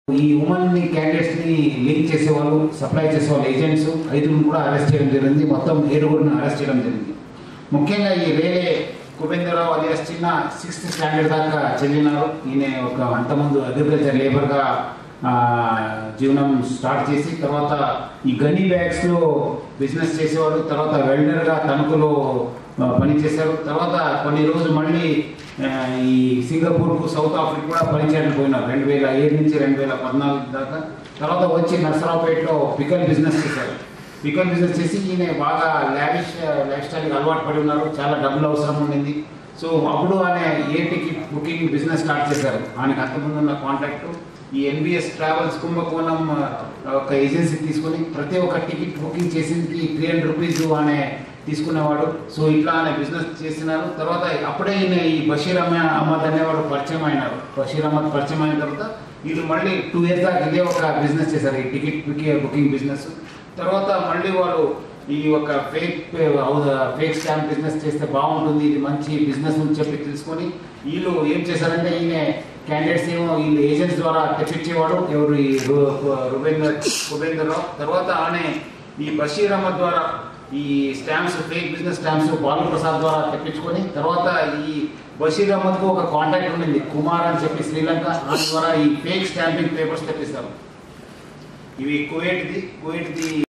ఈ ఉమెన్ ని క్యాండిడేట్స్ ని లింక్ చేసే వాళ్ళు సప్లై చేసే వాళ్ళు ఏజెంట్స్ ఐదుగురు కూడా అరెస్ట్ చేయడం జరిగింది మొత్తం ఏడుగురిని అరెస్ట్ చేయడం జరిగింది ముఖ్యంగా ఈ రేలే కుబేంద్రరావు అలియాస్ చిన్న సిక్స్త్ స్టాండర్డ్ దాకా చెందినారు ఈయన ఒక అంతకుముందు అగ్రికల్చర్ లేబర్గా ఆ, జీవనం స్టార్ట్ చేసి తర్వాత ఈ గనీ బ్యాగ్స్లో బిజినెస్ చేసేవాడు తర్వాత వెల్డర్గా తణుకులో ఆ, పనిచేశారు తర్వాత కొన్ని రోజులు మళ్ళీ ఆ, ఈ సింగపూర్కు సౌత్ ఆఫ్రికా కూడా పనిచేయడానికి పోయినారు రెండు వేల ఏడు నుంచి రెండు వేల పద్నాలుగు దాకా తర్వాత వచ్చి నర్సరావుపేటలో పికల్ బిజినెస్ చేశారు పికల్ బిజినెస్ చేసి ఈయన బాగా లావిష్ లైఫ్ స్టైల్కి అలవాటు పడి ఉన్నారు చాలా డబ్బులు అవసరం ఉండింది సో అప్పుడు ఆయన a ticket booking business start చేశారు ఆయనకు అంతకుముందు ఉన్న కాంటాక్ట్ ఈ ఎన్బిఎస్ ట్రావెల్స్ కుంభకోణం ఆ, ఒక ఏజెన్సీ తీసుకొని ప్రతి ఒక్క టికెట్ బుకింగ్ చేసేందుకు త్రీ హండ్రెడ్ రూపీస్ ఆయన తీసుకునేవాడు సో ఇట్లా ఆయన బిజినెస్ చేసినారు తర్వాత అప్పుడే ఈయన ఈ బషీర్ అహ్మ అహ్మద్ అనేవాడు పరిచయం అయినారు బషీర్ అహ్మద్ పరిచయం అయిన తర్వాత వీళ్ళు మళ్ళీ టూ ఇయర్స్ దాకా ఇదే ఒక బిజినెస్ చేశారు ఈ టికెట్ బుకింగ్ బిజినెస్ తర్వాత మళ్ళీ వాళ్ళు ఈ ఒక ఫేక్ ఫేక్ స్టాంప్ బిజినెస్ చేస్తే బాగుంటుంది ఇది మంచి బిజినెస్ అని చెప్పి తెలుసుకొని వీళ్ళు ఏం చేశారంటే ఈయన క్యాండిడేట్స్ ఏమో వీళ్ళు ఏజెంట్స్ ద్వారా తెప్పించేవాడు ఎవరు ఈ రు- రుబేందర్ కుబేందర్రావు తర్వాత ఆయన ఈ బషీర్ అహ్మద్ ద్వారా ఈ stamps fake business stamps Balu Prasad ద్వారా తెప్పించుకొని తర్వాత ఈ బషీర్ అహ్మద్కు ఒక కాంటాక్ట్ ఉండింది కుమార్ అని చెప్పి శ్రీలంక ఆయన ద్వారా ఈ ఫేక్ స్టాంపింగ్ పేపర్స్ తెప్పిస్తారు ఇవి కువైట్ది కువైట్ది